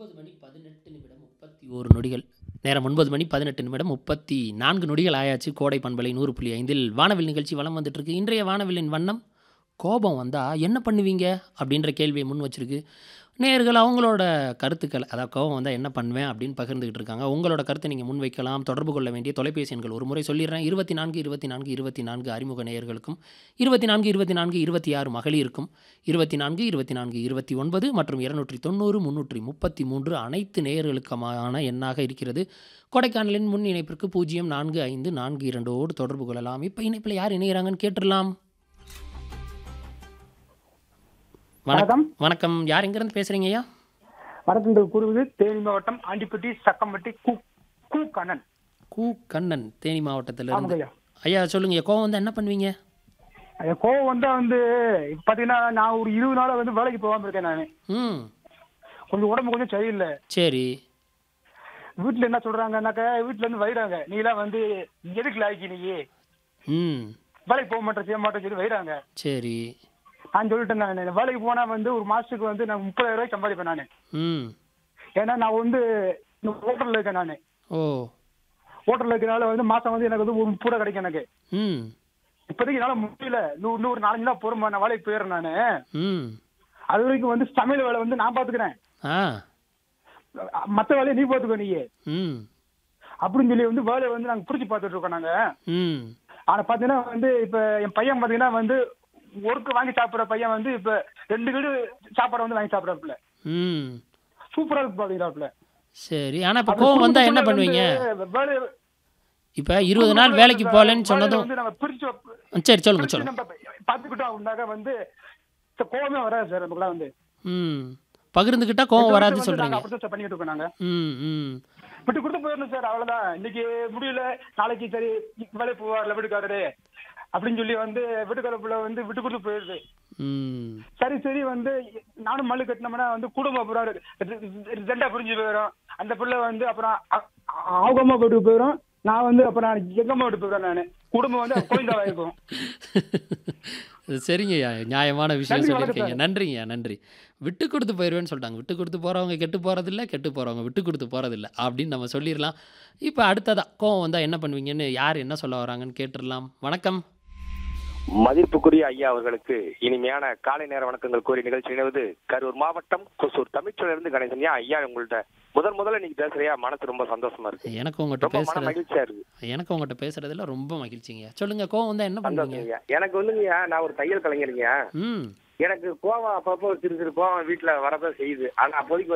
மணி பதினெட்டு நிமிடம் முப்பத்தி ஓரு நொடிகள் நேரம் ஒன்பது மணி பதினெட்டு நிமிடம் முப்பத்தி நான்கு நொடிகள் ஆயாச்சு கோடை பண்பலை நூறு புள்ளி ஐந்தில் வானவில் நிகழ்ச்சி வலம் வந்துட்டு இருக்கு இன்றைய வானவிலின் வண்ணம் கோபம் வந்தால் என்ன பண்ணுவீங்க அப்படின்ற கேள்வியை முன் வச்சிருக்கு நேர்கள் அவங்களோட கருத்துக்கள் அதாவது கோபம் வந்தால் என்ன பண்ணுவேன் அப்படின்னு பகிர்ந்துக்கிட்டு இருக்காங்க உங்களோட கருத்தை நீங்கள் முன் வைக்கலாம் தொடர்பு கொள்ள வேண்டிய தொலைபேசி எண்கள் ஒரு முறை சொல்லிடுறேன் இருபத்தி நான்கு இருபத்தி நான்கு இருபத்தி நான்கு அறிமுக நேயர்களுக்கும் இருபத்தி நான்கு இருபத்தி நான்கு இருபத்தி ஆறு மகளிருக்கும் இருபத்தி நான்கு இருபத்தி நான்கு இருபத்தி ஒன்பது மற்றும் இருநூற்றி தொண்ணூறு முன்னூற்றி முப்பத்தி மூன்று அனைத்து நேயர்களுக்குமான எண்ணாக இருக்கிறது கொடைக்கானலின் முன் இணைப்பிற்கு பூஜ்ஜியம் நான்கு ஐந்து நான்கு இரண்டோடு தொடர்பு கொள்ளலாம் இப்போ இணைப்பில் யார் இணைகிறாங்கன்னு கேட்டுடலாம் வணக்கம் வணக்கம் வணக்கம் யார் எங்கேருந்து பேசுகிறீங்க ஐயா வரத்தின் கூறுவது தேனி மாவட்டம் ஆண்டிப்பட்டி சக்கம்பட்டி கு கு கண்ணன் கூ கண்ணன் தேனி மாவட்டத்திலிருந்து ஆமாங்க ஐயா ஐயா சொல்லுங்க ஐயா, கோவம் வந்து என்ன பண்ணுவீங்க ஐயா, கோவம் வந்தா வந்து இப்ப பாத்தீங்கன்னா நான் ஒரு இருபது நாளா வந்து வேலைக்கு போகாம இருக்கேன் நான் ம் கொஞ்சம் உடம்பு கொஞ்சம் சரியில்லை சரி வீட்டுல என்ன சொல்றாங்கன்னாக்கா வீட்டுல இருந்து வைறாங்க நீ எல்லாம் வந்து எதுக்கு லாய்க்கு நீ ம் வேலைக்கு போக மாட்டேன் செய்ய மாட்டேன்னு சொல்லி வைறாங்க சரி நான் சொல்லிட்டேன் நான் வேலைக்கு போனா வந்து ஒரு மாசத்துக்கு வந்து நான் முப்பதாயிரம் ரூபாய் சம்பாதிப்பேன் நான் ம் ஏன்னா நான் வந்து ஹோட்டல்ல இருக்கேன் நான் ஓ ஹோட்டல்ல இருக்கனால வந்து மாசம் வந்து எனக்கு வந்து ஒரு முப்பது ரூபா கிடைக்கும் எனக்கு ம் இப்போதைக்கு என்னால முடியல நூறு நூறு நாலஞ்சு நாள் போறோம் நான் வேலைக்கு போயிடுறேன் நானு ம் அது வரைக்கும் வந்து சமையல் வேலை வந்து நான் பாத்துக்கிறேன் ஆ மத்த வேலையை நீ பாத்துக்கோ நீ ம் அப்படின்னு சொல்லி வந்து வேலையை வந்து நாங்க பிடிச்சி பார்த்துட்டு இருக்கோம் நாங்க ம் ஆனா பாத்தீங்கன்னா வந்து இப்ப என் பையன் பாத்தீங்கன்னா வந்து ஒருக்கு வாங்கி சாப்பிடுற பையன் வந்து இப்ப ரெண்டு வீடு சாப்பாடு வந்து வாங்கி சாப்பிடறாப்புல ம் சூப்பரா இருக்கு அப்படிங்கிறாப்புல சரி ஆனால் இப்போ கோவம் வந்தால் என்ன பண்ணுவீங்க வேலை இப்போ இருபது நாள் வேலைக்கு போகலன்னு சொன்னதும் வந்து நம்ம பிரிச்சு சரி சொல்லுங்க பிரிச்சு சொல்லுங்க நம்ம பாத்துக்கிட்டோம் அப்படின்னாக்க வந்து இந்த கோவமே வராது சார் நமக்குலாம் வந்து ம் பகிர்ந்துக்கிட்டா கோவம் வராது வந்து சொல்கிறீங்க நாங்க அப்படிதான் பண்ணிட்டு இருக்கோம் நாங்க ம் ம் விட்டு கொடுத்து போயிடணும் சார் அவ்வளவுதான் இன்னைக்கு முடியல நாளைக்கு சரி வேலைக்கு போவார்ல வீட்டுக்காரரு அப்படின்னு சொல்லி வந்து வீட்டுக்கார பிள்ளை வந்து விட்டு கொடுத்து போயிடுது ம் சரி சரி வந்து நானும் மல்லு கட்டினோம்னா வந்து குடும்பம் அப்புறம் ரெ- ரெ- ரெண்டா பிரிஞ்சு போயிடும் அந்த பிள்ளை வந்து அப்புறம் அ- அ- அவங்க அம்மா வீட்டுக்கு போயிடும் நான் வந்து அப்புறம் எங்க அம்மா வீட்டுக்கு போயிடுவேன் நானு குடும்பம் வந்து குழந்தை இருக்கும் சரிங்கய்யா நியாயமான விஷயம் நன்றி, சொல்லியிருக்கீங்க நன்றிங்கய்யா நன்றி விட்டு கொடுத்து போயிடுவேன்னு சொல்லிட்டாங்க விட்டு கொடுத்து போகிறவங்க கெட்டு போகிறதில்ல கெட்டு போகிறவங்க விட்டு கொடுத்து போகிறதில்ல அப்படின்னு நம்ம சொல்லிடலாம் இப்போ அடுத்ததா கோவம் வந்தால் என்ன பண்ணுவீங்கன்னு யார் என்ன சொல்ல வராங்கன்னு கேட்டுடலாம் வணக்கம் மதிப்புக்குரிய ஐயா அவர்களுக்கு இனிமையான காலை நேர வணக்கங்கள் கூறி நிகழ்ச்சி இணைவது கரூர் மாவட்டம் கொசூர் தமிழ்ச்சோலிருந்து கணேசன் ஐயா ஐயா உங்கள்ட்ட முதல் முதல்ல நீங்க பேசுறியா மனசு ரொம்ப சந்தோஷமா இருக்கு எனக்கு உங்கள்கிட்ட ரொம்ப மன பேசுறது மகிழ்ச்சியா இருக்கு எனக்கு உங்கள்கிட்ட பேசுறதுல ரொம்ப மகிழ்ச்சிங்க சொல்லுங்க கோவம் வந்தால் என்ன சந்தோஷம் பண்ணுவீங்க ஐயா எனக்கு வந்துங்கய்யா நான் ஒரு தையல் கலைஞருங்க ம் எனக்கு கோவம் அப்பப்போ சிறு சிறு கோவம் வீட்டுல வரதான் செய்யுது ஆனா அப்போதைக்கு